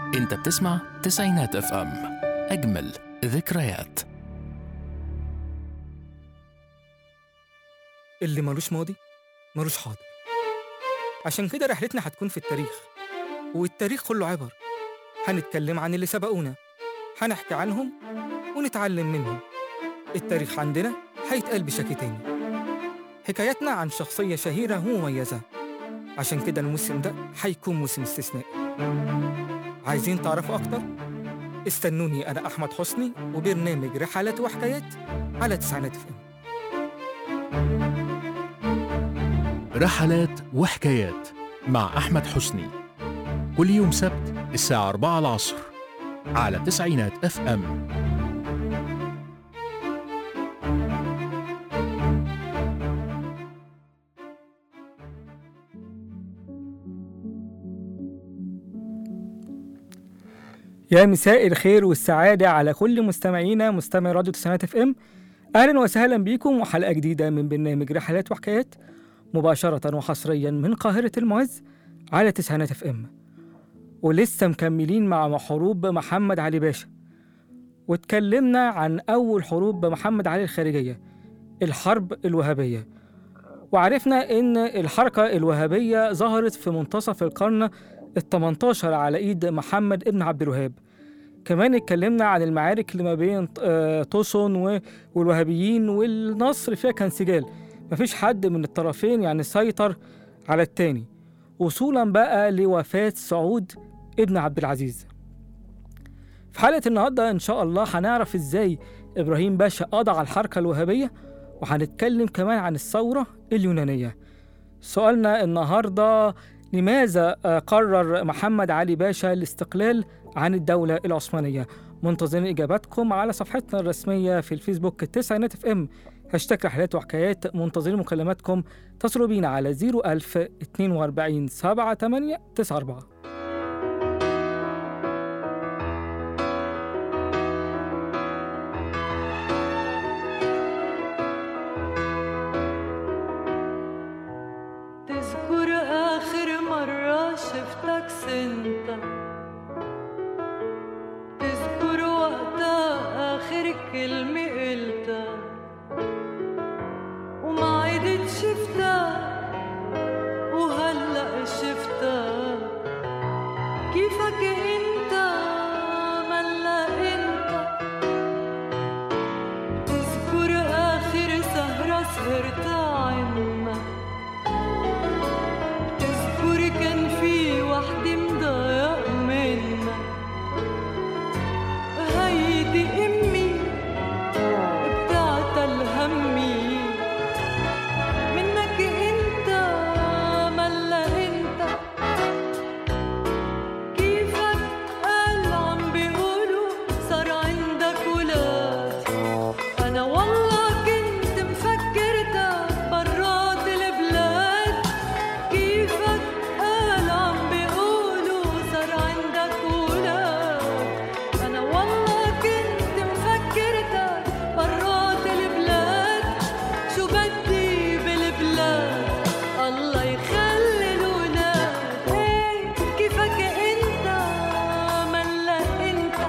انت بتسمع تسعينات اف ام اجمل ذكريات اللي ملوش ماضي ملوش حاضر عشان كده رحلتنا هتكون في التاريخ والتاريخ كله عبر هنتكلم عن اللي سبقونا هنحكي عنهم ونتعلم منهم التاريخ عندنا هيتقال بشكل تاني حكاياتنا عن شخصية شهيرة ومميزة عشان كده الموسم ده هيكون موسم استثنائي عايزين تعرفوا أكتر؟ استنوني أنا أحمد حسني وبرنامج رحلات وحكايات على تسعينات فم رحلات وحكايات مع أحمد حسني كل يوم سبت الساعة 4 العصر على تسعينات اف ام يا مساء الخير والسعادة على كل مستمعينا مستمع راديو تسعينات اف ام أهلا وسهلا بيكم وحلقة جديدة من برنامج رحلات وحكايات مباشرة وحصريا من قاهرة المعز على تسعينات اف ام ولسه مكملين مع حروب محمد علي باشا واتكلمنا عن أول حروب محمد علي الخارجية الحرب الوهابية وعرفنا إن الحركة الوهابية ظهرت في منتصف القرن التمنتاشر على إيد محمد ابن عبد الوهاب كمان اتكلمنا عن المعارك اللي ما بين آه، طوسون و- والوهابيين والنصر فيها كان سجال مفيش حد من الطرفين يعني سيطر على التاني وصولا بقى لوفاة سعود ابن عبد العزيز في حلقة النهاردة إن شاء الله هنعرف إزاي إبراهيم باشا قضى على الحركة الوهابية وهنتكلم كمان عن الثورة اليونانية سؤالنا النهاردة لماذا آه، قرر محمد علي باشا الاستقلال عن الدولة العثمانية منتظرين إجاباتكم على صفحتنا الرسمية في الفيسبوك التسعينات اف ام هاشتاج رحلات وحكايات منتظرين مكالماتكم اتصلوا بينا على 01000 42 78 94 تذكر آخر مرة شفتك سنتا تذكر وقتها آخر كلمة قلتها وما عدت شفتها وهلأ شفتها كيفك انت ملا انت تذكر آخر سهرة سهرتها عنا تذكر كان في وحدة مضايق منا هيدي أمي بتاعت الهمي منك انت ملا انت كيفك قال عم بيقولوا صار عندك ولاد أنا والله كنت مفكرتك برات البلاد كيفك قال عم بيقولوا صار عندك ولاد أنا والله كنت مفكرتك برات البلاد شو بدي بالبلاد الله يخلي الولاد إيه كيفك انت ملا انت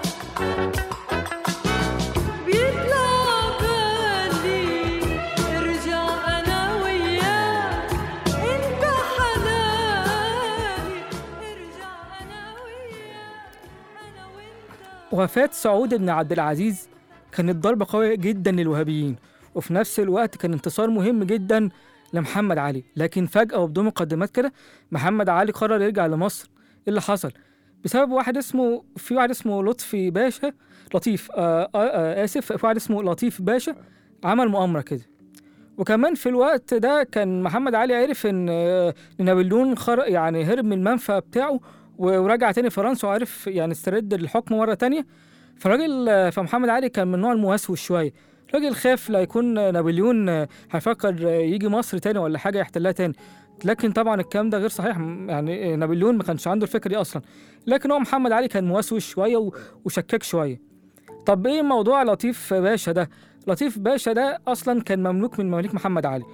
بيطلع بالي ارجع انا وياك انت حناني ارجع انا وياك انا وانت وفاة سعود بن عبد العزيز كانت ضربة قوية جدا للوهابيين وفي نفس الوقت كان انتصار مهم جدا لمحمد علي لكن فجأة وبدون مقدمات كده محمد علي قرر يرجع لمصر ايه اللي حصل بسبب واحد اسمه في واحد اسمه لطفي باشا لطيف آه آه آه آسف في واحد اسمه لطيف باشا عمل مؤامرة كده وكمان في الوقت ده كان محمد علي عرف ان آه، إن نابليون خر يعني هرب من المنفى بتاعه و- ورجع تاني فرنسا وعرف يعني استرد الحكم مرة تانية فالراجل آه، فمحمد علي كان من النوع الموسوس شوية راجل خاف لا يكون آه، نابليون آه، هيفكر آه، يجي مصر تاني ولا حاجة يحتلها تاني لكن طبعا الكلام ده غير صحيح م- يعني آه، نابليون ما كانش عنده الفكرة دي أصلا لكن هو محمد علي كان موسوس شوية و- وشكاك شوية طب ايه موضوع لطيف باشا ده لطيف باشا ده اصلا كان مملوك من مماليك محمد علي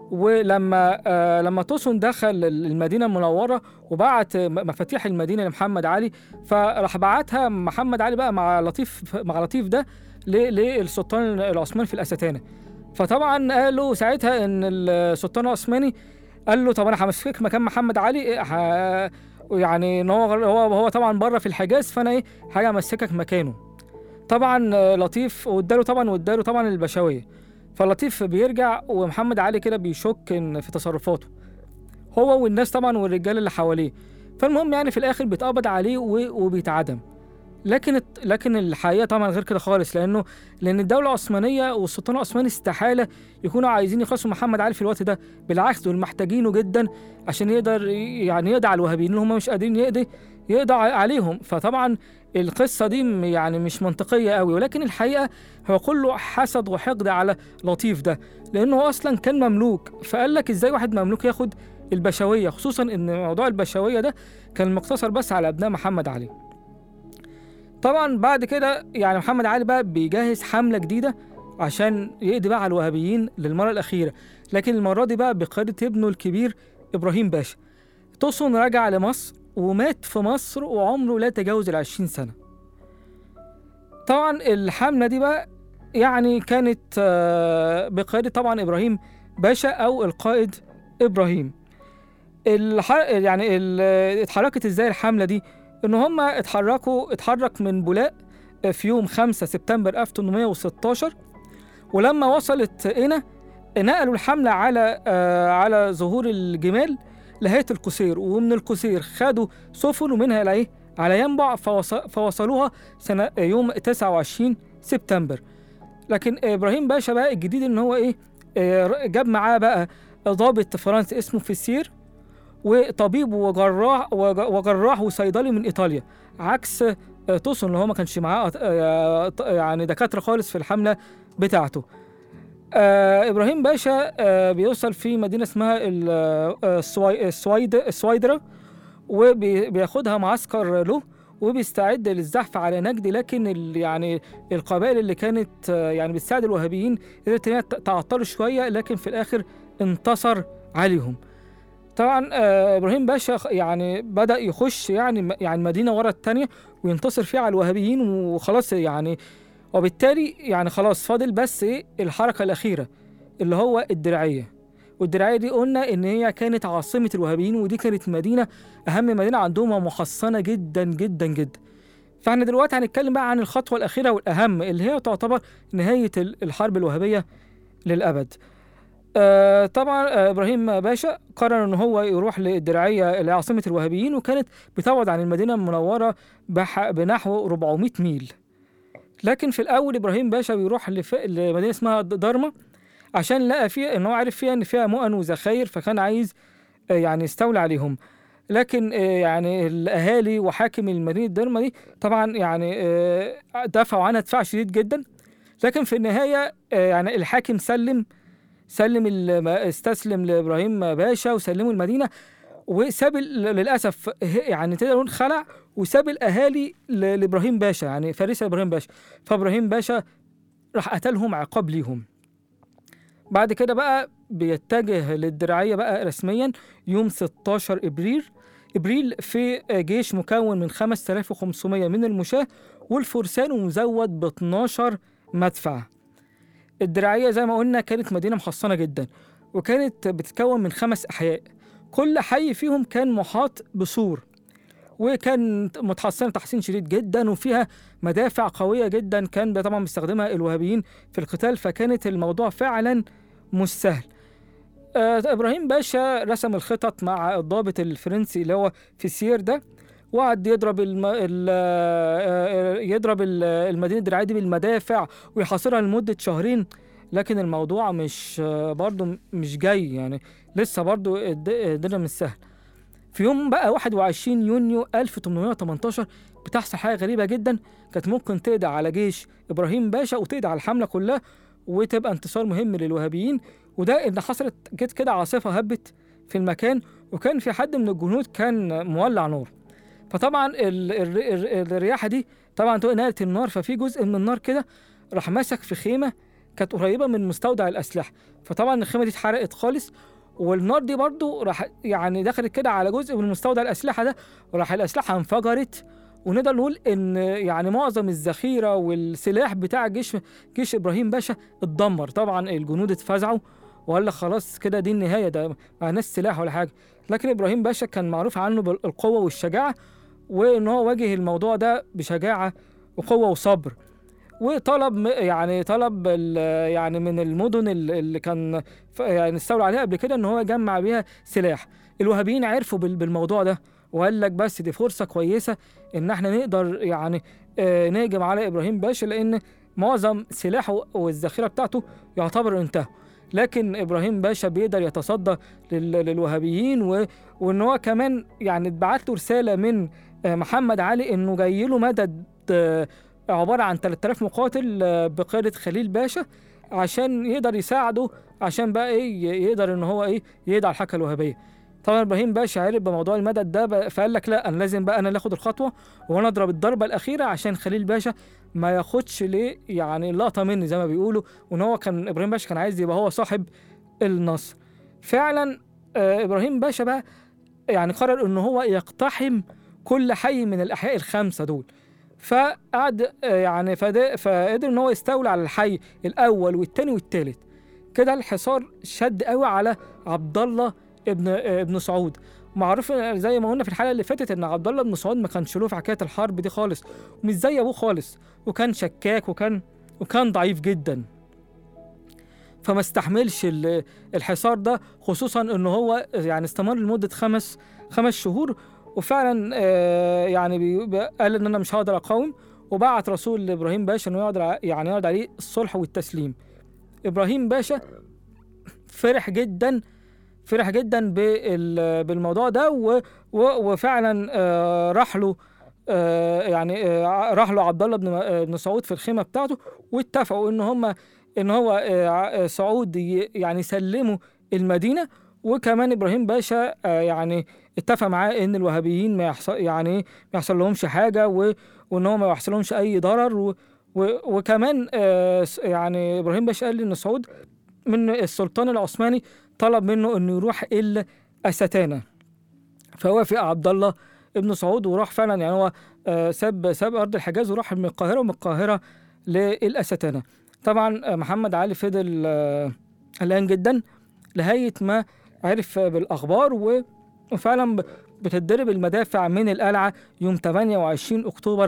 ولما آه لما توسون دخل المدينه المنوره وبعت مفاتيح المدينه لمحمد علي فراح بعتها محمد علي بقى مع لطيف مع لطيف ده ل- للسلطان العثماني في الاستانه فطبعا قالوا ساعتها ان السلطان العثماني قال له طب انا همسكك مكان محمد علي إيه، ه- يعني ان هو هو هو طبعا بره في الحجاز فانا ايه حاجه امسكك مكانه طبعا آه، لطيف واداله طبعا واداله طبعا البشويه فلطيف بيرجع ومحمد علي كده بيشك إن في تصرفاته هو والناس طبعا والرجال اللي حواليه فالمهم يعني في الاخر بيتقبض عليه و- وبيتعدم لكن الت- لكن الحقيقه طبعا غير كده خالص لانه لان الدوله العثمانيه والسلطان العثماني استحاله يكونوا عايزين يخلصوا محمد علي في الوقت ده بالعكس دول محتاجينه جدا عشان يقدر ي- يعني يقضي على الوهابيين اللي هم مش قادرين يقضي يقضي ع- عليهم فطبعا القصه دي م- يعني مش منطقيه قوي ولكن الحقيقه هو كله حسد وحقد على لطيف ده لانه هو اصلا كان مملوك فقال لك ازاي واحد مملوك ياخد البشويه خصوصا ان موضوع البشويه ده كان مقتصر بس على ابناء محمد علي طبعا بعد كده يعني محمد علي بقى بيجهز حمله جديده عشان يقضي بقى على الوهابيين للمره الاخيره لكن المره دي بقى بقياده ابنه الكبير ابراهيم باشا توسون رجع لمصر ومات في مصر وعمره لا تجاوز العشرين سنه طبعا الحمله دي بقى يعني كانت آه، بقياده طبعا ابراهيم باشا او القائد ابراهيم الح... يعني ال... اتحركت ازاي الحمله دي ان هم اتحركوا اتحرك من بولاق في يوم 5 سبتمبر 1816 ولما وصلت هنا نقلوا الحمله على آه على ظهور الجمال لهيئه القصير ومن القصير خدوا سفن ومنها على ايه على ينبع فوص... فوصلوها سنه يوم 29 سبتمبر لكن ابراهيم باشا بقى الجديد ان هو ايه آه، جاب معاه بقى ضابط فرنسي اسمه فيسير وطبيب وجراح وج- وجراح وصيدلي من ايطاليا عكس آه، توسون اللي هو ما كانش معاه آه، ط- يعني دكاتره خالص في الحمله بتاعته آه ابراهيم باشا آه بيوصل في مدينه اسمها ال- آه، السوي- السويد السويدره وبياخدها معسكر له وبيستعد للزحف على نجد لكن ال يعني القبائل اللي كانت آه، يعني بتساعد الوهابيين قدرت ان هي ت- تعطلوا شويه لكن في الاخر انتصر عليهم طبعا آه، ابراهيم باشا خ- يعني بدا يخش يعني م- يعني مدينه ورا الثانيه وينتصر فيها على الوهابيين وخلاص يعني وبالتالي يعني خلاص فاضل بس ايه الحركه الاخيره اللي هو الدرعيه والدرعيه دي قلنا ان هي كانت عاصمه الوهابيين ودي كانت مدينه اهم مدينه عندهم ومحصنه جدا جدا جدا فاحنا دلوقتي هنتكلم بقى عن الخطوه الاخيره والاهم اللي هي تعتبر نهايه ال- الحرب الوهابيه للابد آه طبعا آه ابراهيم باشا قرر ان هو يروح للدرعيه اللي هي عاصمه الوهابيين وكانت بتبعد عن المدينه المنوره بح- بنحو 400 ميل لكن في الاول ابراهيم باشا بيروح لف... لمدينه اسمها د- دارما عشان لقى فيها ان هو عارف فيها ان فيها مؤن وذخاير فكان عايز آه، يعني يستولي عليهم لكن آه، يعني الاهالي وحاكم المدينه دارما دي طبعا يعني آه، دفعوا عنها دفاع شديد جدا لكن في النهايه آه، يعني الحاكم سلم سلم الم- استسلم لابراهيم باشا وسلموا المدينه وساب ال- للاسف ه- يعني تقدر نقول خلع وساب الاهالي ل- لابراهيم باشا يعني فريسه ابراهيم باشا فابراهيم باشا راح قتلهم عقاب ليهم بعد كده بقى بيتجه للدرعيه بقى رسميا يوم 16 ابريل ابريل في جيش مكون من 5500 من المشاة والفرسان ومزود ب 12 مدفع الدرعيه زي ما قلنا كانت مدينه محصنه جدا وكانت بتتكون من خمس احياء كل حي فيهم كان محاط بسور وكان متحصنه تحصين شديد جدا وفيها مدافع قويه جدا كان ده طبعا بيستخدمها الوهابيين في القتال فكانت الموضوع فعلا مش سهل آه ابراهيم باشا رسم الخطط مع الضابط الفرنسي اللي هو فيسير ده وقعد يضرب الم... ال... آه، يضرب ال- المدينه الدرعيه دي بالمدافع ويحاصرها لمده شهرين لكن الموضوع مش آه، برضه مش جاي يعني لسه برضه الد- الدنيا مش سهل في يوم بقى 21 يونيو 1818 بتحصل حاجه غريبه جدا كانت ممكن تقضي على جيش ابراهيم باشا وتقضي على الحمله كلها وتبقى انتصار مهم للوهابيين وده ان حصلت جت كده عاصفه هبت في المكان وكان في حد من الجنود كان مولع نار فطبعا ال ال ال الرياحه دي طبعا تقول نقلت النار ففي جزء من النار كده راح مسك في خيمه كانت قريبه من مستودع الاسلحه فطبعا الخيمه دي اتحرقت خالص والنار دي برضو راح يعني دخلت كده على جزء من مستودع الاسلحه ده وراح الاسلحه انفجرت ونقدر نقول ان يعني معظم الذخيره والسلاح بتاع جيش جيش ابراهيم باشا اتدمر طبعا الجنود اتفزعوا وقال لك خلاص كده دي النهايه ده معناش سلاح ولا حاجه لكن ابراهيم باشا كان معروف عنه بالقوه والشجاعه وان هو واجه الموضوع ده بشجاعه وقوه وصبر وطلب م- يعني طلب ال- يعني من المدن ال- اللي كان ف- يعني استولى عليها قبل كده ان هو يجمع بيها سلاح الوهابيين عرفوا بال- بالموضوع ده وقال لك بس دي فرصه كويسه ان احنا نقدر يعني آه، نهجم على ابراهيم باشا لان معظم سلاحه والذخيره بتاعته يعتبر انتهى لكن ابراهيم باشا بيقدر يتصدى لل- للوهابيين و... وان هو كمان يعني اتبعت له رساله من آه، محمد علي انه جاي له مدد آه، عباره عن 3000 مقاتل آه، بقياده خليل باشا عشان يقدر يساعده عشان بقى ايه ي- يقدر ان هو ايه يقضي على الحركه الوهابيه طبعا ابراهيم باشا عرف بموضوع المدد ده بقى- فقال لك لا انا لازم بقى انا اللي اخد الخطوه وانا اضرب الضربه الاخيره عشان خليل باشا ما ياخدش ليه يعني لقطه مني زي ما بيقولوا وان هو كان ابراهيم باشا كان عايز يبقى هو صاحب النصر فعلا آه ابراهيم باشا بقى يعني قرر ان هو يقتحم كل حي من الاحياء الخمسه دول فقعد آه، يعني فد- فقدر ان هو يستولى على الحي الاول والثاني والثالث كده الحصار شد قوي على عبد الله ابن آه، ابن سعود معروف زي ما قلنا في الحلقه اللي فاتت ان عبد الله بن سعود ما كانش له في حكايه الحرب دي خالص ومش زي ابوه خالص وكان شكاك وكان وكان ضعيف جدا فما استحملش ال- الحصار ده خصوصا ان هو يعني استمر لمده خمس خمس شهور وفعلا آه، يعني بي- بي- قال ان انا مش هقدر اقاوم وبعت رسول لابراهيم باشا انه يقدر ع- يعني يعرض عليه الصلح والتسليم ابراهيم باشا فرح جدا فرح جدا بال- بالموضوع ده و- و- وفعلا آه، راح له آه، يعني آه، راح له عبد الله بن آه، بن سعود في الخيمه بتاعته واتفقوا ان هم ان هو آه، ع- سعود ي- يعني يسلموا المدينه وكمان ابراهيم باشا آه، يعني اتفق معاه ان الوهابيين ما يحصل يعني إيه، ما يحصل لهمش حاجه و- وان هو ما يحصل لهمش اي ضرر و و وكمان آه، س- يعني ابراهيم باشا قال ان سعود من السلطان العثماني طلب منه انه يروح الى استانا فوافق عبد الله ابن سعود وراح فعلا يعني هو آه، ساب ساب ارض الحجاز وراح من القاهره ومن القاهره للاستانه طبعا آه، محمد علي فضل آه، قلقان جدا لغايه ما عرف بالاخبار و- وفعلا ب- بتتضرب المدافع من القلعه يوم 28 اكتوبر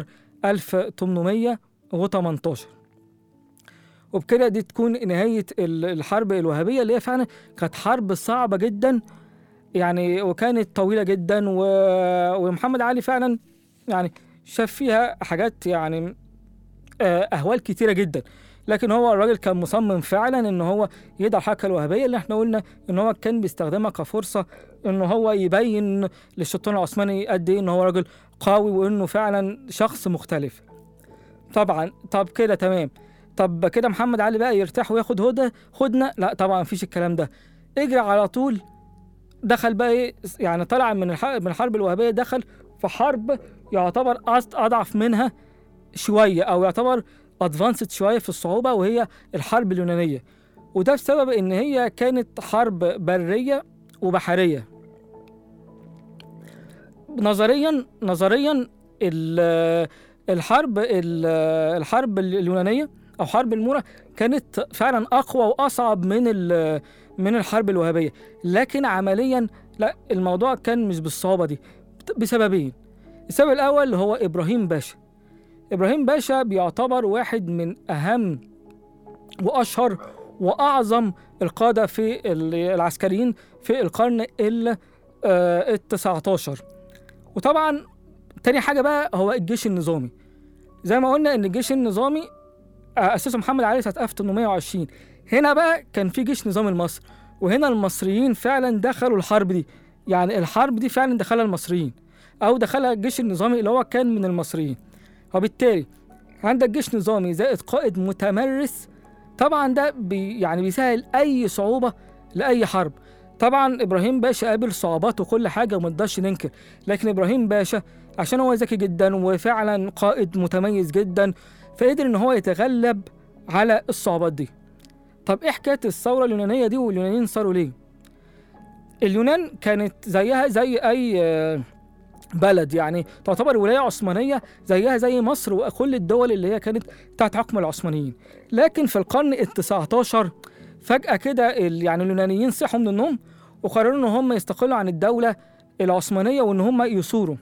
1818 وبكده دي تكون نهايه ال- الحرب الوهابيه اللي هي فعلا كانت حرب صعبه جدا يعني وكانت طويله جدا و... ومحمد علي فعلا يعني شاف فيها حاجات يعني آه، اهوال كتيره جدا لكن هو الراجل كان مصمم فعلا ان هو يدعى الحركه الوهابيه اللي احنا قلنا ان هو كان بيستخدمها كفرصه ان هو يبين للسلطان العثماني قد ايه ان هو راجل قوي وانه فعلا شخص مختلف طبعا طب كده تمام طب كده محمد علي بقى يرتاح وياخد هدى هدنه لا طبعا مفيش الكلام ده اجري على طول دخل بقى ايه يعني طلع من الحرب من الحرب الوهابيه دخل في حرب يعتبر أص- اضعف منها شويه او يعتبر ادفانسد شويه في الصعوبه وهي الحرب اليونانيه وده بسبب ان هي كانت حرب بريه وبحريه نظريا نظريا ال- الحرب ال- الحرب اليونانيه او حرب المورا كانت فعلا اقوى واصعب من ال- من الحرب الوهابيه لكن عمليا لا الموضوع كان مش بالصعوبه دي بسببين السبب الاول هو ابراهيم باشا ابراهيم باشا بيعتبر واحد من اهم واشهر واعظم القاده في ال- العسكريين في القرن ال آه، التسعة عشر وطبعا تاني حاجه بقى هو الجيش النظامي زي ما قلنا ان الجيش النظامي آه، اسسه محمد علي سنه 1820 هنا بقى كان في جيش نظامي لمصر وهنا المصريين فعلا دخلوا الحرب دي يعني الحرب دي فعلا دخلها المصريين او دخلها الجيش النظامي اللي هو كان من المصريين وبالتالي عندك جيش نظامي زائد قائد متمرس طبعا ده بي يعني بيسهل اي صعوبه لاي حرب طبعا ابراهيم باشا قابل صعوبات وكل حاجه وما نقدرش ننكر لكن ابراهيم باشا عشان هو ذكي جدا وفعلا قائد متميز جدا فقدر ان هو يتغلب على الصعوبات دي طب ايه حكايه الثوره اليونانيه دي واليونانيين صاروا ليه اليونان كانت زيها زي اي آه، بلد يعني تعتبر ولايه عثمانيه زيها زي مصر وكل الدول اللي هي كانت تحت حكم العثمانيين لكن في القرن ال 19 فجاه كده ال- يعني اليونانيين صحوا من النوم وقرروا ان هم يستقلوا عن الدوله العثمانيه وان هم يثوروا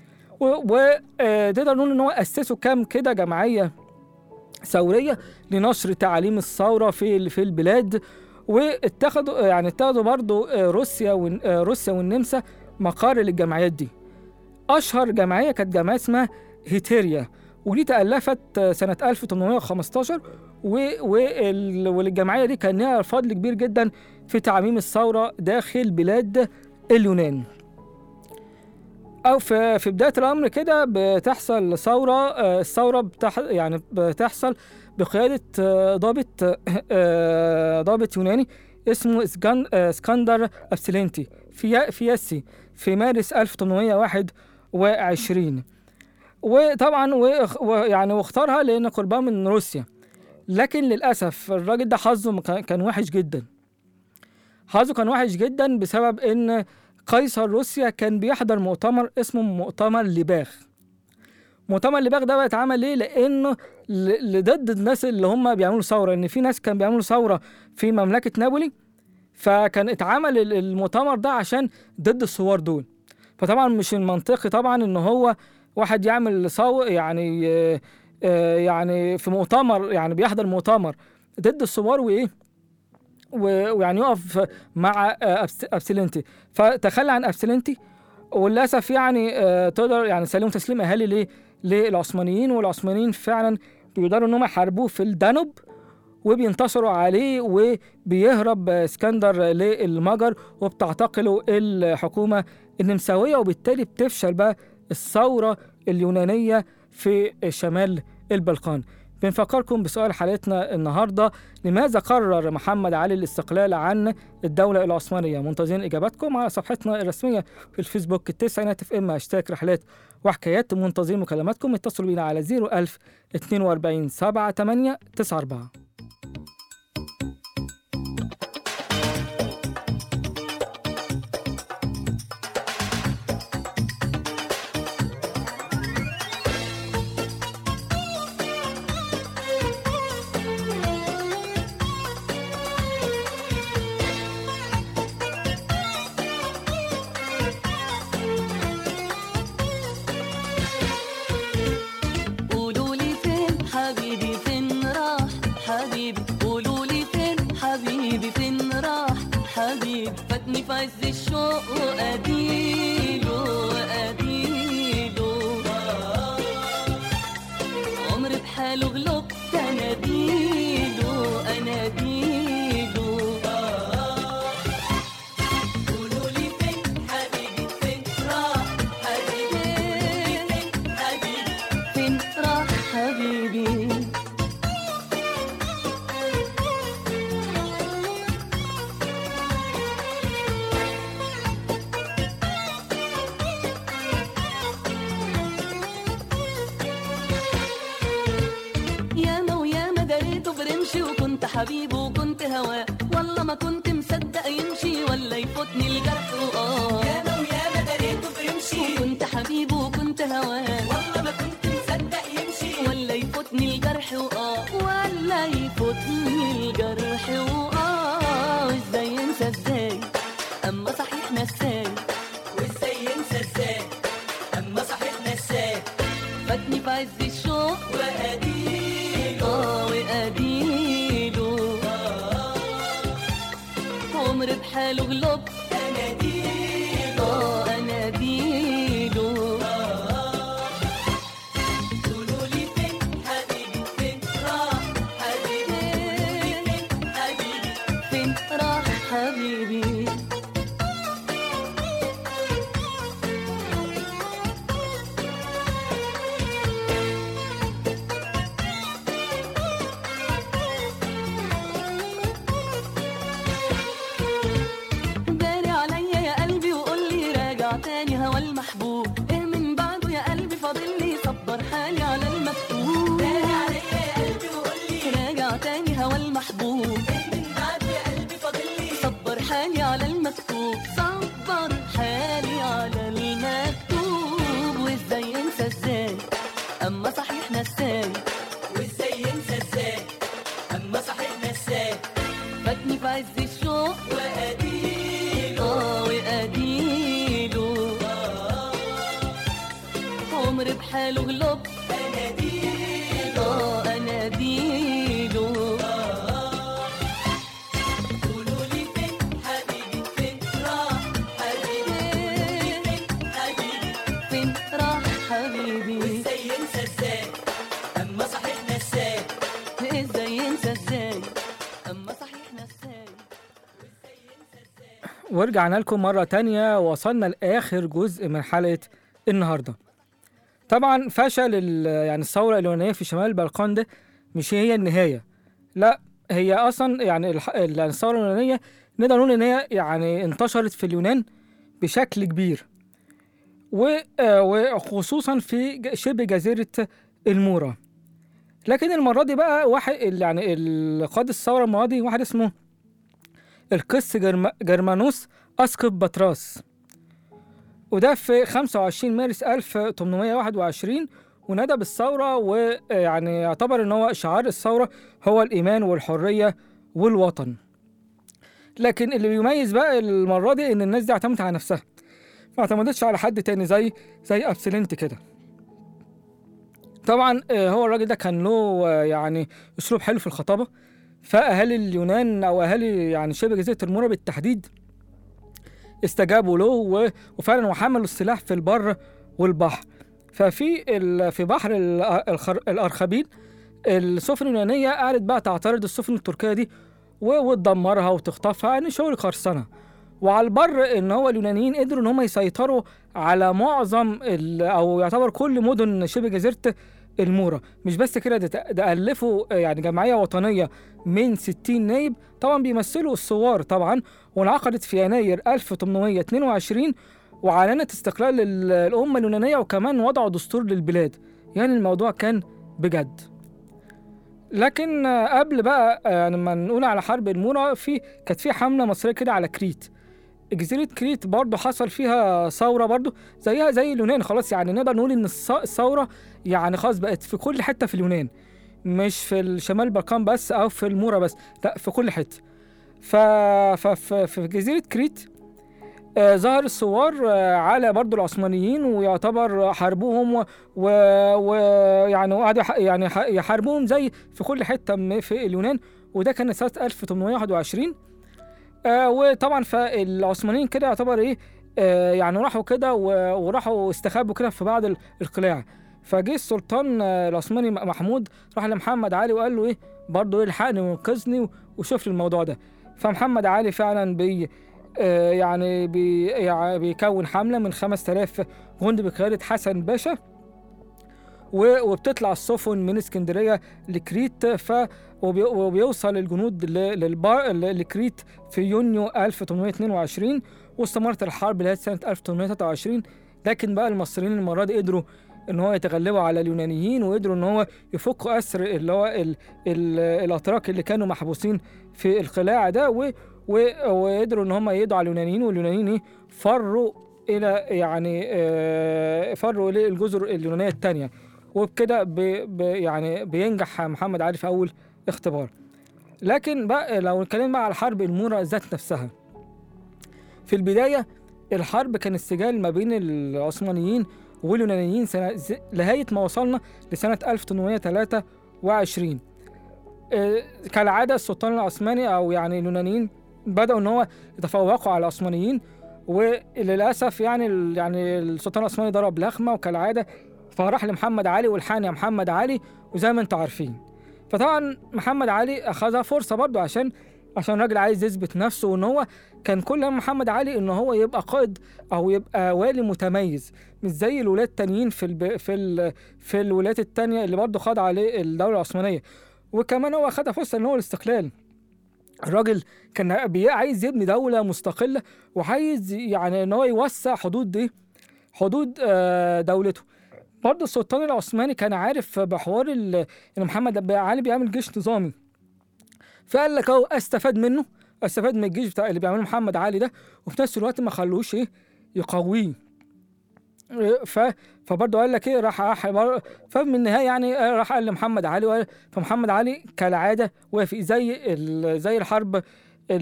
وتقدر نقول ان هو اسسوا كام كده جمعيه ثوريه لنشر تعاليم الثوره في ال- في البلاد واتخذوا يعني اتخذوا برضو آه، روسيا والن- آه، روسيا والنمسا مقار للجمعيات دي اشهر جمعيه كانت جمعيه اسمها هيتيريا ودي تالفت آه، سنه 1815 و- وال- والجمعيه دي كان لها فضل كبير جدا في تعميم الثوره داخل بلاد اليونان او في في بدايه الامر كده بتحصل ثوره آه، الثوره بتح يعني بتحصل بقياده آه، ضابط آه، ضابط يوناني اسمه اسكن- آه، اسكندر ابسلنتي في فياسي في مارس 1821 وطبعا واخ- ويعني واختارها لان قربها من روسيا لكن للاسف الراجل ده حظه ما كان- كان وحش جدا حظه كان وحش جدا بسبب ان قيصر روسيا كان بيحضر مؤتمر اسمه مؤتمر لباخ مؤتمر لباخ ده بقى اتعمل ليه لانه ل- لضد الناس اللي هم بيعملوا ثوره ان في ناس كان بيعملوا ثوره في مملكه نابولي فكان اتعمل ال- المؤتمر ده عشان ضد الثوار دول فطبعا مش المنطقي طبعا ان هو واحد يعمل صو يعني آه، آه، يعني في مؤتمر يعني بيحضر مؤتمر ضد الثوار وايه و- ويعني يقف مع آه، أبس- ابسلنتي فتخلى عن ابسلنتي وللاسف يعني آه، تقدر يعني سلموا تسليم اهالي ليه للعثمانيين والعثمانيين فعلا بيقدروا ان هم يحاربوه في الدانوب وبينتصروا عليه وبيهرب اسكندر للمجر وبتعتقله الحكومه النمساويه وبالتالي بتفشل بقى الثوره اليونانيه في شمال البلقان بنفكركم بسؤال حلقتنا النهارده لماذا قرر محمد علي الاستقلال عن الدولة العثمانية منتظرين إجاباتكم على صفحتنا الرسمية في الفيسبوك التسعينات اف ام هاشتاج رحلات وحكايات منتظرين مكالماتكم اتصلوا بينا على 01000 42 7 8 9 4 قولوا لي فين حبيبي فين راح حبيبي قولوا لي فين حبيبي فين راح حبيبي فاتني في عز الشوق واديله واديله عمر بحاله غلب اناديله اناديله قولوا لي فين حبيبي فين راح حبيبي فين حبيبي فين راح حبيبي ياما وياما دريته برمشي وكنت حبيبه وكنت هواه والله ما كنت مصدق يمشي ولا يفوتني الجرح واه ياما وياما دريته برمشي وكنت حبيبه وكنت هواه والله ما كنت مصدق يمشي ولا يفوتني الجرح واه ولا يفوتني الجرح واه ازاي انسى ازاي اما صحيح نساي وازاي ينسى ازاي اما صحيح نساي فاتني في عز الشوق واديله اه واديله عمر بحاله غلب اناديله اه اناديله قولوا لي فين حبيبي فين راح حبيبي فين حبيبي فين راح حبيبي داري عليا يا قلبي وقول لي راجع تاني هوا المحبوب ايه من بعده يا قلبي فاضل لي صبر حالي على المكتوب داري عليا يا قلبي وقول لي راجع تاني هوا المحبوب ايه من العمر بحاله غلب اناديله اه اناديله قولوا لي فين حبيبي فين راح حبيبي فين حبيبي فين راح حبيبي ازاي ينسى ازاي اما صحيح نساك ازاي ينسى ازاي اما صحيح نساي ورجعنا لكم مرة تانية وصلنا لآخر جزء من حلقة النهاردة طبعا فشل ال- يعني الثورة اليونانية في شمال البلقان ده مش هي النهاية لا هي أصلا يعني الح- ال- يعني الثورة اليونانية نقدر نقول إن هي يعني انتشرت في اليونان بشكل كبير و- آه، وخصوصا في ج- شبه جزيرة المورا لكن المرة دي بقى واحد ال- يعني ال- قاد الثورة المرة دي واحد اسمه القس جرم... جرمانوس أسقف بطراس وده في 25 مارس 1821 ونادى بالثورة ويعني يعتبر إن هو شعار الثورة هو الإيمان والحرية والوطن لكن اللي بيميز بقى المرة دي إن الناس دي اعتمدت على نفسها ما اعتمدتش على حد تاني زي زي أبسلنت كده طبعا آه، هو الراجل ده كان له آه، يعني أسلوب حلو في الخطابة فأهالي اليونان أو أهالي يعني شبه جزيرة المورا بالتحديد استجابوا له و- وفعلا وحملوا السلاح في البر والبحر ففي ال- في بحر ال- الخر- الأرخبيل السفن اليونانية قعدت بقى تعترض السفن التركية دي و- وتدمرها وتخطفها يعني شغل قرصنة وعلى البر ان هو اليونانيين قدروا ان هم يسيطروا على معظم ال- او يعتبر كل مدن شبه جزيره المورا مش بس كده ده, ده الفوا يعني جمعيه وطنيه من 60 نايب طبعا بيمثلوا الثوار طبعا وانعقدت في يناير 1822 واعلنت استقلال ال- الامه اليونانيه وكمان وضعوا دستور للبلاد يعني الموضوع كان بجد لكن آه، قبل بقى آه، يعني لما نقول على حرب المورا في كانت في حمله مصريه كده على كريت جزيرة كريت برضه حصل فيها ثورة برضه زيها زي اليونان خلاص يعني نقدر نقول إن الث- الثورة يعني خلاص بقت في كل حتة في اليونان مش في الشمال البلقان بس أو في المورا بس لا في كل حتة ف... ف... في جزيرة كريت آه ظهر الثوار آه على برضه العثمانيين ويعتبر حاربوهم ويعني و... ويعني وقعدوا يح- يعني ح- يحاربوهم زي في كل حتة م- في اليونان وده كان سنة 1821 آه وطبعا فالعثمانيين كده يعتبر ايه آه يعني راحوا كده و- وراحوا استخبوا كده في بعض ال- القلاع فجه السلطان آه العثماني م- محمود راح لمحمد علي وقال له ايه برضه ايه الحقني وانقذني و- وشوف لي الموضوع ده فمحمد علي فعلا بي آه يعني بي يعني بيكون حمله من 5000 جندي بقياده حسن باشا و- وبتطلع السفن من اسكندريه لكريت ف وبي- وبيوصل الجنود ل- للبار ل- لكريت في يونيو 1822 واستمرت الحرب لغايه سنه 1823 لكن بقى المصريين المره دي قدروا ان هو يتغلبوا على اليونانيين وقدروا ان هو يفكوا اسر اللي هو ال ال الاتراك اللي كانوا محبوسين في القلاع ده و و وقدروا ان هم يدعوا على اليونانيين واليونانيين ايه فروا الى يعني آه، فروا الى الجزر اليونانيه الثانيه وبكده ب ب يعني بينجح محمد علي في اول اختبار لكن بقى لو اتكلمنا بقى على حرب المورا ذات نفسها في البداية الحرب كان السجال ما بين العثمانيين واليونانيين سنة ز- لغاية ما وصلنا لسنة 1823 آه، كالعادة السلطان العثماني أو يعني اليونانيين بدأوا إن هو يتفوقوا على العثمانيين وللأسف يعني ال- يعني السلطان العثماني ضرب لخمة وكالعادة فراح لمحمد علي والحان يا محمد علي وزي ما انتم عارفين فطبعا محمد علي اخذها فرصه برضه عشان عشان الراجل عايز يثبت نفسه وان هو كان كل هم محمد علي ان هو يبقى قائد او يبقى والي متميز مش زي الولايات التانيين في الب... في ال... في الولايات التانية اللي برضه خاض عليه الدوله العثمانيه وكمان هو اخدها فرصه ان هو الاستقلال الراجل كان بي- عايز يبني دوله مستقله وعايز يعني ان هو يوسع حدود دي حدود آه، دولته برضه السلطان العثماني كان عارف بحوار ال- ان محمد علي بيعمل جيش نظامي فقال لك اهو استفاد منه استفاد من الجيش بتاع اللي بيعمله محمد علي ده وفي نفس الوقت ما خلوش ايه يقويه إيه، ف فبرضه قال لك ايه راح راح بر- فمن النهايه يعني آه، راح قال لمحمد علي وقال فمحمد علي كالعاده وافق زي ال- زي الحرب ال-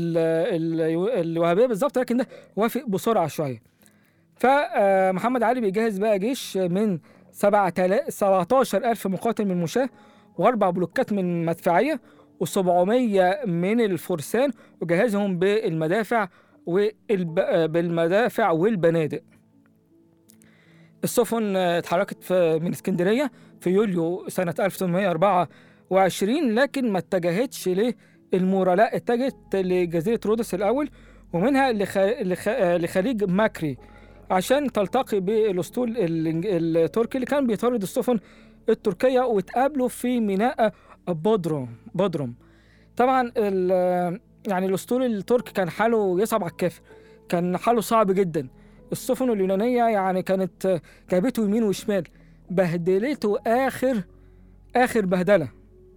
ال- الوهابيه بالظبط لكن ده وافق بسرعه شويه فمحمد علي بيجهز بقى جيش من 17 ألف مقاتل من المشاة وأربع بلوكات من المدفعية و700 من الفرسان وجهزهم بالمدافع والب... بالمدافع والبنادق السفن آه، اتحركت في من اسكندرية في يوليو سنة 1824 لكن ما اتجهتش للمورا لا اتجهت لجزيرة رودس الأول ومنها لخ... لخ... آه، لخليج ماكري عشان تلتقي بالاسطول الإنج- التركي اللي كان بيطارد السفن التركية واتقابلوا في ميناء بودروم بودروم طبعا ال- يعني الاسطول التركي كان حاله يصعب على الكافر كان حاله صعب جدا السفن اليونانية يعني كانت جابته يمين وشمال بهدلته آخر آخر بهدلة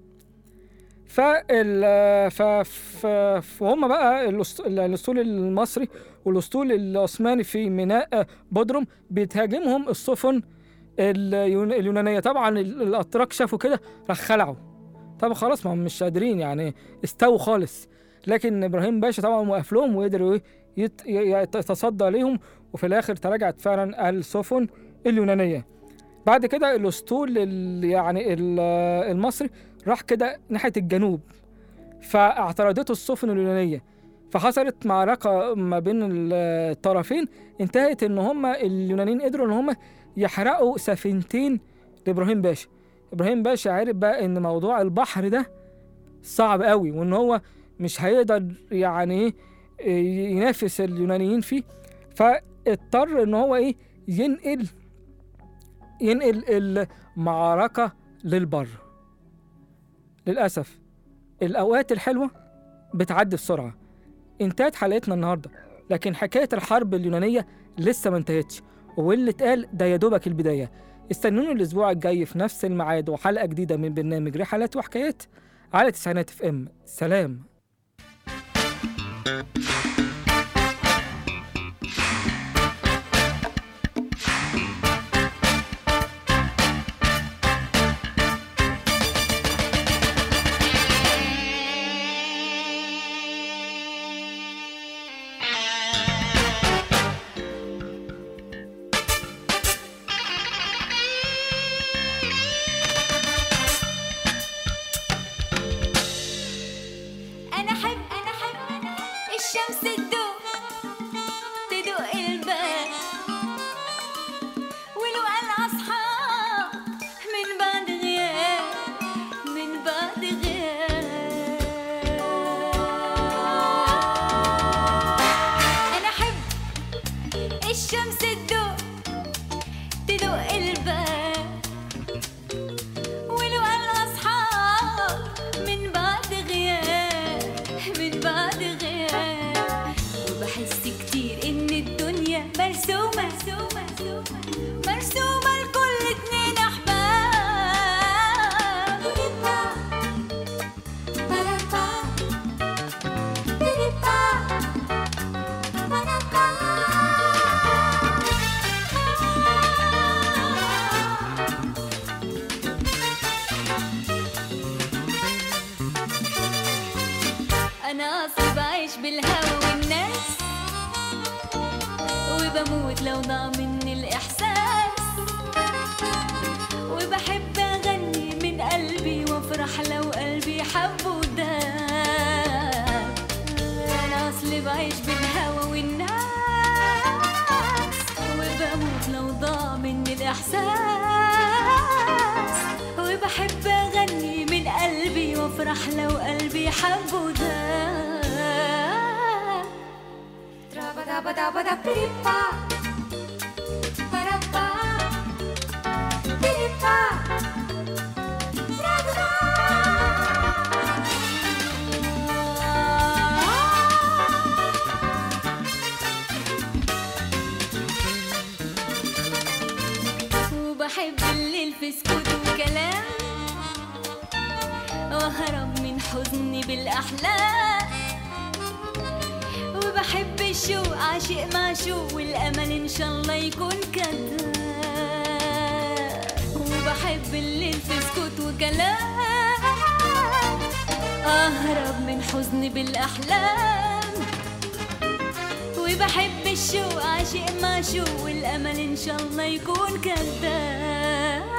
فال ف... ف... فهم بقى الأس- الاسطول المصري والاسطول العثماني في ميناء بودروم بتهاجمهم السفن اليون... اليونانيه طبعا ال- الاتراك شافوا كده راح خلعوا طبعا خلاص ما هم مش قادرين يعني استووا خالص لكن ابراهيم باشا طبعا وقف لهم وقدروا إيه يت... ي- يتصدى ليهم وفي الاخر تراجعت فعلا السفن اليونانيه بعد كده الاسطول ال- يعني ال- المصري راح كده ناحيه الجنوب فاعترضته السفن اليونانيه فحصلت معركه ما بين ال- الطرفين انتهت ان هم اليونانيين قدروا ان هم يحرقوا سفينتين لابراهيم باشا ابراهيم باشا عرف بقى ان موضوع البحر ده صعب قوي وان هو مش هيقدر يعني ايه ينافس اليونانيين فيه فاضطر ان هو ايه ينقل ينقل المعركة للبر للأسف الأوقات الحلوة بتعدي بسرعة انتهت حلقتنا النهاردة لكن حكاية الحرب اليونانية لسه ما انتهتش واللي اتقال ده يا دوبك البداية استنوني الأسبوع الجاي في نفس الميعاد وحلقة جديدة من برنامج رحلات وحكايات على تسعينات اف ام سلام انا احب انا احب الشمس تدوق تدوق الباب ولو انا اصحاب من بعد غياب من بعد غياب انا احب الشمس تدوق تدوق الباب ولو انا اصحاب من بعد غياب من بعد غياب وبحس كتير ان الدنيا مرسومة مرسومة مرسومة لكل اتنين احباب انا اصلي بعيش بالهوا والناس وبموت لو ضاع مني الاحساس وبحب اغني من قلبي وافرح لو قلبي حب وداب انا اصلي بعيش بالهوا والناس وبموت لو ضاع مني الاحساس وبحب اغني من قلبي وافرح لو قلبي حب وداب Trabadabadabadabiripa. Barapa. Biripa. وبحب الليل في سكوت وكلام واهرب من حزني بالاحلام وبحب الشوق عاشق معشوق والامل ان شاء الله يكون كذاب وبحب الليل في سكوت وكلام اهرب من حزني بالاحلام وبحب الشوق عاشق ما شو والامل ان شاء الله يكون كذاب